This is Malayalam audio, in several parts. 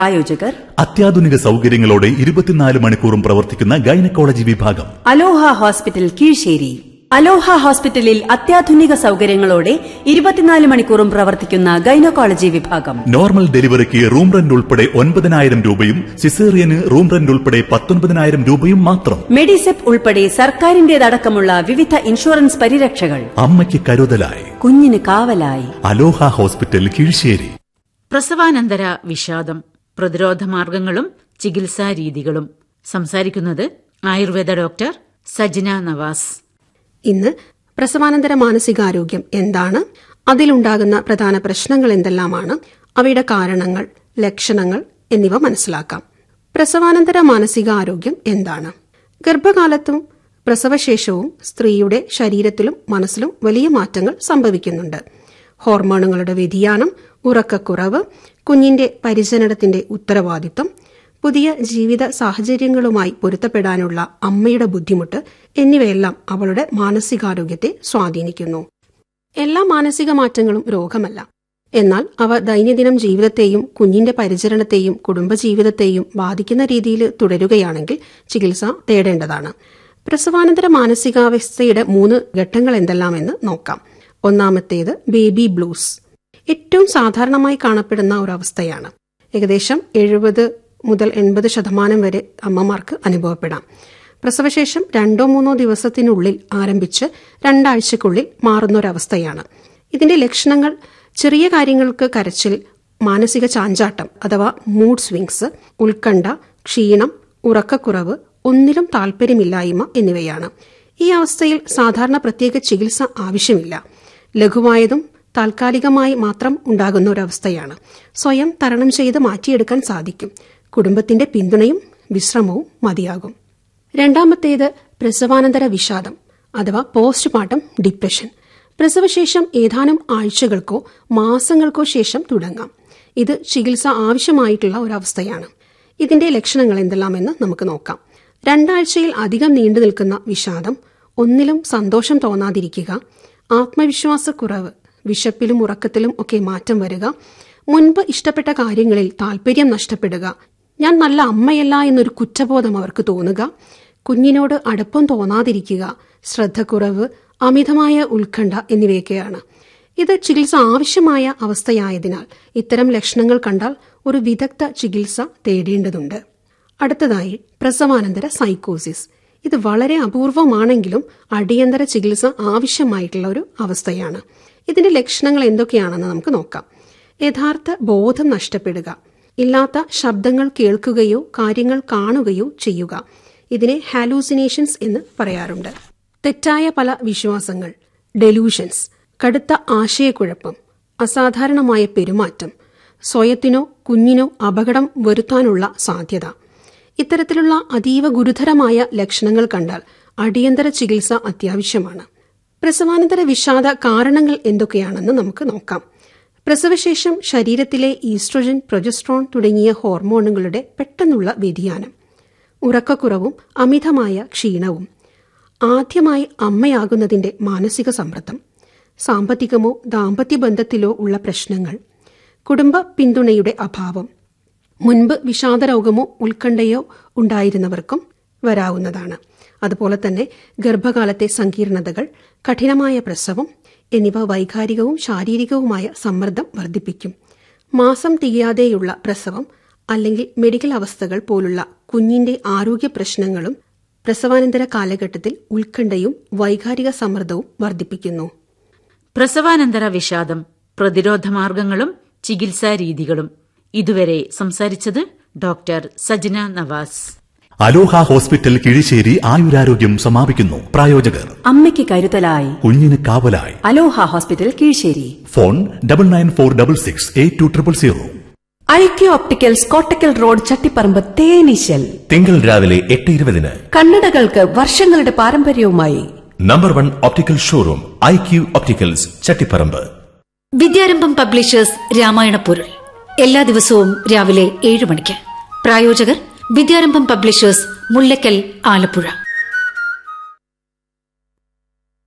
ആയോജകർ അത്യാധുനിക സൗകര്യങ്ങളോടെ ഇരുപത്തിനാല് മണിക്കൂറും പ്രവർത്തിക്കുന്ന ഗൈനക്കോളജി വിഭാഗം അലോഹ ഹോസ്പിറ്റൽ കീഴ്ശേരി അലോഹ ഹോസ്പിറ്റലിൽ അത്യാധുനിക സൗകര്യങ്ങളോടെ ഇരുപത്തിനാല് മണിക്കൂറും പ്രവർത്തിക്കുന്ന ഗൈനക്കോളജി വിഭാഗം നോർമൽ ഡെലിവറിക്ക് റൂം റെന്റ് ഉൾപ്പെടെ ഒൻപതിനായിരം രൂപയും സിസേറിയന് റൂം റെന്റ് ഉൾപ്പെടെ പത്തൊൻപതിനായിരം രൂപയും മാത്രം മെഡിസെപ്പ് ഉൾപ്പെടെ സർക്കാരിന്റേതടക്കമുള്ള വിവിധ ഇൻഷുറൻസ് പരിരക്ഷകൾ അമ്മയ്ക്ക് കരുതലായി കുഞ്ഞിന് കാവലായി അലോഹ ഹോസ്പിറ്റൽ കീഴ്ശേരി പ്രസവാനന്തര വിഷാദം പ്രതിരോധ മാർഗങ്ങളും ചികിത്സാ രീതികളും സംസാരിക്കുന്നത് ആയുർവേദ ഡോക്ടർ സജ്ന നവാസ് ഇന്ന് പ്രസവാനന്തര മാനസികാരോഗ്യം എന്താണ് അതിലുണ്ടാകുന്ന പ്രധാന പ്രശ്നങ്ങൾ എന്തെല്ലാമാണ് അവയുടെ കാരണങ്ങൾ ലക്ഷണങ്ങൾ എന്നിവ മനസ്സിലാക്കാം പ്രസവാനന്തര മാനസികാരോഗ്യം എന്താണ് ഗർഭകാലത്തും പ്രസവശേഷവും സ്ത്രീയുടെ ശരീരത്തിലും മനസ്സിലും വലിയ മാറ്റങ്ങൾ സംഭവിക്കുന്നുണ്ട് ഹോർമോണുകളുടെ വ്യതിയാനം ഉറക്കക്കുറവ് കുഞ്ഞിന്റെ പരിചരണത്തിന്റെ ഉത്തരവാദിത്വം പുതിയ ജീവിത സാഹചര്യങ്ങളുമായി പൊരുത്തപ്പെടാനുള്ള അമ്മയുടെ ബുദ്ധിമുട്ട് എന്നിവയെല്ലാം അവളുടെ മാനസികാരോഗ്യത്തെ സ്വാധീനിക്കുന്നു എല്ലാ മാനസിക മാറ്റങ്ങളും രോഗമല്ല എന്നാൽ അവ ദൈനംദിനം ജീവിതത്തെയും കുഞ്ഞിന്റെ പരിചരണത്തെയും കുടുംബജീവിതത്തെയും ബാധിക്കുന്ന രീതിയിൽ തുടരുകയാണെങ്കിൽ ചികിത്സ തേടേണ്ടതാണ് പ്രസവാനന്തര മാനസികാവസ്ഥയുടെ മൂന്ന് ഘട്ടങ്ങൾ എന്തെല്ലാമെന്ന് നോക്കാം ഒന്നാമത്തേത് ബേബി ബ്ലൂസ് ഏറ്റവും സാധാരണമായി കാണപ്പെടുന്ന ഒരു അവസ്ഥയാണ് ഏകദേശം എഴുപത് മുതൽ എൺപത് ശതമാനം വരെ അമ്മമാർക്ക് അനുഭവപ്പെടാം പ്രസവശേഷം രണ്ടോ മൂന്നോ ദിവസത്തിനുള്ളിൽ ആരംഭിച്ച് രണ്ടാഴ്ചക്കുള്ളിൽ മാറുന്നൊരവസ്ഥയാണ് ഇതിന്റെ ലക്ഷണങ്ങൾ ചെറിയ കാര്യങ്ങൾക്ക് കരച്ചിൽ മാനസിക ചാഞ്ചാട്ടം അഥവാ മൂഡ് സ്വിങ്സ് ഉത്കണ്ഠ ക്ഷീണം ഉറക്കക്കുറവ് ഒന്നിലും താൽപ്പര്യമില്ലായ്മ എന്നിവയാണ് ഈ അവസ്ഥയിൽ സാധാരണ പ്രത്യേക ചികിത്സ ആവശ്യമില്ല ലഘുവായതും താൽക്കാലികമായി മാത്രം ഉണ്ടാകുന്ന ഒരവസ്ഥയാണ് സ്വയം തരണം ചെയ്ത് മാറ്റിയെടുക്കാൻ സാധിക്കും കുടുംബത്തിന്റെ പിന്തുണയും വിശ്രമവും മതിയാകും രണ്ടാമത്തേത് പ്രസവാനന്തര വിഷാദം അഥവാ പോസ്റ്റ്മോർട്ടം ഡിപ്രഷൻ പ്രസവശേഷം ഏതാനും ആഴ്ചകൾക്കോ മാസങ്ങൾക്കോ ശേഷം തുടങ്ങാം ഇത് ചികിത്സ ആവശ്യമായിട്ടുള്ള ഒരവസ്ഥയാണ് ഇതിന്റെ ലക്ഷണങ്ങൾ എന്തെല്ലാമെന്ന് നമുക്ക് നോക്കാം രണ്ടാഴ്ചയിൽ അധികം നീണ്ടു നിൽക്കുന്ന വിഷാദം ഒന്നിലും സന്തോഷം തോന്നാതിരിക്കുക ആത്മവിശ്വാസക്കുറവ് വിശപ്പിലും ഉറക്കത്തിലും ഒക്കെ മാറ്റം വരിക മുൻപ് ഇഷ്ടപ്പെട്ട കാര്യങ്ങളിൽ താല്പര്യം നഷ്ടപ്പെടുക ഞാൻ നല്ല അമ്മയല്ല എന്നൊരു കുറ്റബോധം അവർക്ക് തോന്നുക കുഞ്ഞിനോട് അടുപ്പം തോന്നാതിരിക്കുക ശ്രദ്ധക്കുറവ് അമിതമായ ഉത്കണ്ഠ എന്നിവയൊക്കെയാണ് ഇത് ചികിത്സ ആവശ്യമായ അവസ്ഥയായതിനാൽ ഇത്തരം ലക്ഷണങ്ങൾ കണ്ടാൽ ഒരു വിദഗ്ധ ചികിത്സ തേടേണ്ടതുണ്ട് അടുത്തതായി പ്രസവാനന്തര സൈക്കോസിസ് ഇത് വളരെ അപൂർവമാണെങ്കിലും അടിയന്തര ചികിത്സ ആവശ്യമായിട്ടുള്ള ഒരു അവസ്ഥയാണ് ഇതിന്റെ ലക്ഷണങ്ങൾ എന്തൊക്കെയാണെന്ന് നമുക്ക് നോക്കാം യഥാർത്ഥ ബോധം നഷ്ടപ്പെടുക ഇല്ലാത്ത ശബ്ദങ്ങൾ കേൾക്കുകയോ കാര്യങ്ങൾ കാണുകയോ ചെയ്യുക ഇതിനെ ഹാലൂസിനേഷൻസ് എന്ന് പറയാറുണ്ട് തെറ്റായ പല വിശ്വാസങ്ങൾ ഡെലൂഷൻസ് കടുത്ത ആശയക്കുഴപ്പം അസാധാരണമായ പെരുമാറ്റം സ്വയത്തിനോ കുഞ്ഞിനോ അപകടം വരുത്താനുള്ള സാധ്യത ഇത്തരത്തിലുള്ള അതീവ ഗുരുതരമായ ലക്ഷണങ്ങൾ കണ്ടാൽ അടിയന്തര ചികിത്സ അത്യാവശ്യമാണ് പ്രസവാനന്തര വിഷാദ കാരണങ്ങൾ എന്തൊക്കെയാണെന്ന് നമുക്ക് നോക്കാം പ്രസവശേഷം ശരീരത്തിലെ ഈസ്ട്രോജൻ പ്രൊജസ്ട്രോൺ തുടങ്ങിയ ഹോർമോണുകളുടെ പെട്ടെന്നുള്ള വ്യതിയാനം ഉറക്കക്കുറവും അമിതമായ ക്ഷീണവും ആദ്യമായി അമ്മയാകുന്നതിന്റെ മാനസിക സമ്മർദ്ദം സാമ്പത്തികമോ ദാമ്പത്യ ബന്ധത്തിലോ ഉള്ള പ്രശ്നങ്ങൾ കുടുംബ പിന്തുണയുടെ അഭാവം മുൻപ് വിഷാദരോഗമോ ഉത്കണ്ഠയോ ഉണ്ടായിരുന്നവർക്കും വരാവുന്നതാണ് അതുപോലെ തന്നെ ഗർഭകാലത്തെ സങ്കീർണതകൾ കഠിനമായ പ്രസവം എന്നിവ വൈകാരികവും ശാരീരികവുമായ സമ്മർദ്ദം വർദ്ധിപ്പിക്കും മാസം തികയാതെയുള്ള പ്രസവം അല്ലെങ്കിൽ മെഡിക്കൽ അവസ്ഥകൾ പോലുള്ള കുഞ്ഞിന്റെ ആരോഗ്യ പ്രശ്നങ്ങളും പ്രസവാനന്തര കാലഘട്ടത്തിൽ ഉത്കണ്ഠയും വൈകാരിക സമ്മർദ്ദവും വർദ്ധിപ്പിക്കുന്നു പ്രസവാനന്തര വിഷാദം പ്രതിരോധ മാർഗങ്ങളും ചികിത്സാ രീതികളും ഇതുവരെ സംസാരിച്ചത് ഡോക്ടർ സജ്ന നവാസ് അലോഹ ഹോസ്പിറ്റൽ കിഴിശ്ശേരി ആയുരാരോഗ്യം സമാപിക്കുന്നു പ്രായോജകർ അമ്മയ്ക്ക് കരുതലായി കുഞ്ഞിന് കാവലായി Aloha hospital Kizhissery phone double nine four double six eight two triple zero IQ opticals Kottakkal road Chattiparamba തേനീശൽ തിങ്കൾ രാവിലെ എട്ട് ഇരുപതിന് കണ്ണടകൾക്ക് വർഷങ്ങളുടെ പാരമ്പര്യവുമായി number one optical showroom I Q opticals Chattiparamba Vidyarambham publishers Ramayana പൊരുൾ എല്ലാ ദിവസവും രാവിലെ ഏഴ് മണിക്ക് പ്രായോജകർ Vidyarambham publishers Mullakkal Alappuzha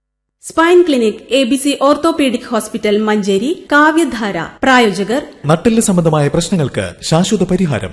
spine clinic A B C orthopaedic hospital Manjeri കാവ്യധാര പ്രായോജകർ നട്ടെല്ല് സംബന്ധമായ പ്രശ്നങ്ങൾക്ക് ശാശ്വത പരിഹാരം